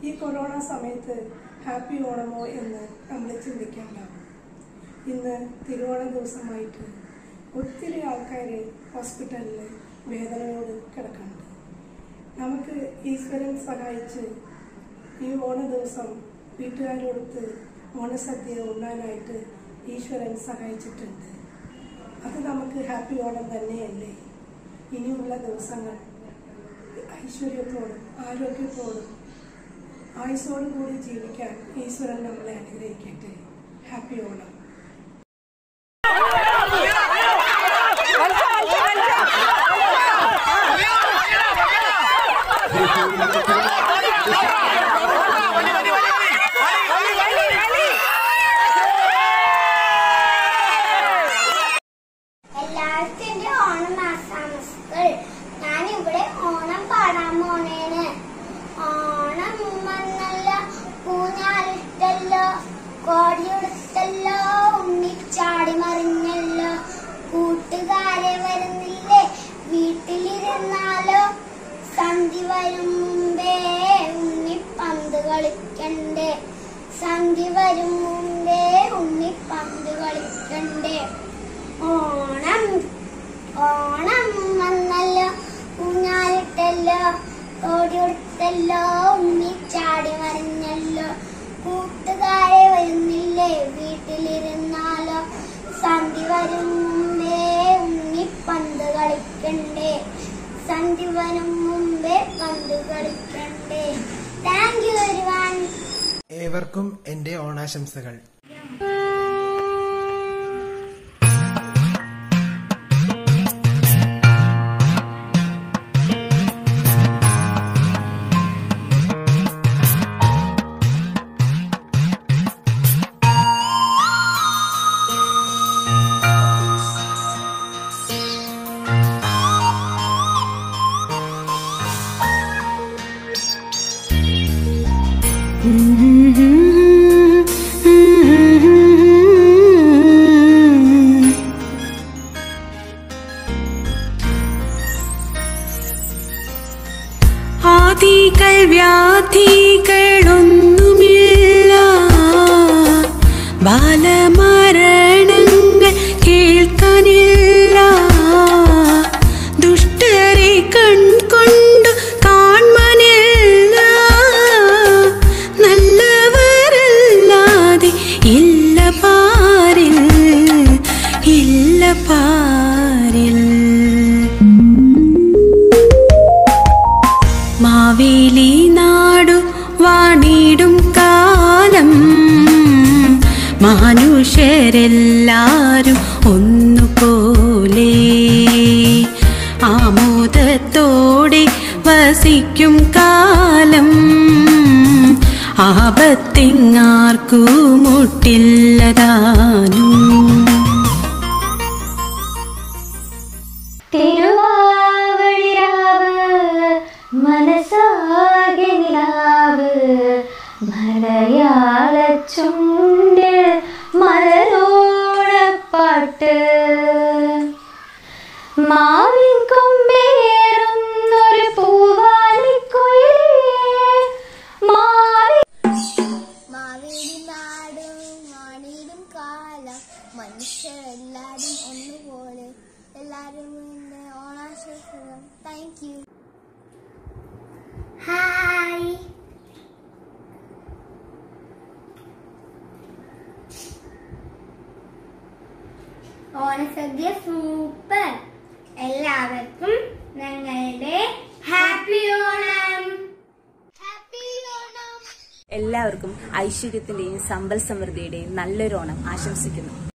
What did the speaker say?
ഈ കൊറോണ സമയത്ത് ഹാപ്പി ഓണമോ എന്ന് നമ്മൾ ചിന്തിക്കാണ്ടാവും ഇന്ന് തിരുവോണ ദിവസമായിട്ട് ഒത്തിരി ആൾക്കാർ ഹോസ്പിറ്റലിൽ വേദനയോട് കിടക്കുന്നുണ്ട് നമുക്ക് ഈശ്വരൻ സഹായിച്ച് ഈ ഓണ ദിവസം വീട്ടുകാരോടൊത്ത് ഓണസദ്യ ഉണ്ണാനായിട്ട് ഈശ്വരൻ സഹായിച്ചിട്ടുണ്ട് അത് നമുക്ക് ഹാപ്പി ഓണം തന്നെയല്ലേ ഇനിയുള്ള ദിവസങ്ങൾ ഐശ്വര്യത്തോടും ആരോഗ്യത്തോടും ആയുസോടും കൂടി ജീവിക്കാൻ ഈശ്വരൻ നമ്മളെ അനുഗ്രഹിക്കട്ടെ ഹാപ്പി ഓണം എല്ലാവർക്കും എന്റെ ഓണം ആശംസകൾ ഞാനിവിടെ ഓണം പാടാൻ പോണേന് ഓണം വന്നല്ല പൂഞ്ഞാലിട്ടല്ലോ കോടിയെടുത്തല്ലോ ഉണ്ണിച്ചാടി മറിഞ്ഞല്ലോ കൂട്ടുകാരെ വരുന്നില്ലേ വീട്ടിലിരുന്നാലോ സന്ധി വരും മുമ്പേ ഉണ്ണിപ്പന്ത് കളിക്കണ്ടേ സന്ധി വരും മുമ്പേ ഉണ്ണിപ്പന്ത് കളിക്കണ്ടേ ഓണം ഓണം വന്നല്ലോ ഊഞ്ഞാലിട്ടല്ലോ ഓടിയൊടുത്തല്ലോ ഉണ്ണിച്ചാടി മറിഞ്ഞല്ലോ കൂട്ടുകാരെ വരുന്നില്ലേ വീട്ടിലിരുന്നാലോ സന്ധി വരും മുമ്പേ ഉണ്ണിപ്പന്ത് കളിക്കണ്ടേ സന്ധി വരും മുമ്പേ പന്ത് കളിക്കണ്ടേ താങ്ക് യു വരുവാൻ ഏവർക്കും എൻ്റെ ഓണാശംസകൾ ആദികൾ വ്യാധികളൊന്നുമില്ല ബാലമരണങ്ങൾ കേൾക്കാനില്ല ദുഷ്ടരെ കൺകൊണ്ടു കാൺമനില്ല നല്ലവരല്ലാതെ ഇല്ല പാരിൽ ഇല്ല പാരിൽ മാവേലി നാടു വാണിടും കാലം മനുഷ്യരെല്ലാരും ഒന്നുപോലെ ആമോദത്തോടെ വസിക്കും കാലം ആപത്തിങ്ങാർക്കു മുട്ടില്ലതാനും തിരുവാവളിരാവ് മനസ്സാകെ നിലാവ് മലയാള ചുണ്ടിൽ മലരോണപ്പാട്ട് മാവിൻ കൊമ്പേറുന്നൊരു പൂവാലിക്കുയിലേ മാവി മാവേലി നാടും മാണിയിലും കാലം മനുഷ്യരെല്ലാരും ഒന്നുപോലെ എല്ലാരും ഇന്ന് ഓണാശംസകൾ താങ്ക് യു ഹായ് ഓണസദ്യ സൂപ്പർ എല്ലാവർക്കും ഞങ്ങളുടെ ഹാപ്പി ഓണം ഹാപ്പി ഓണം എല്ലാവർക്കും ഐശ്വര്യത്തിന്റെയും സമ്പൽ സമൃദ്ധിയുടെയും നല്ലൊരു ഓണം ആശംസിക്കുന്നു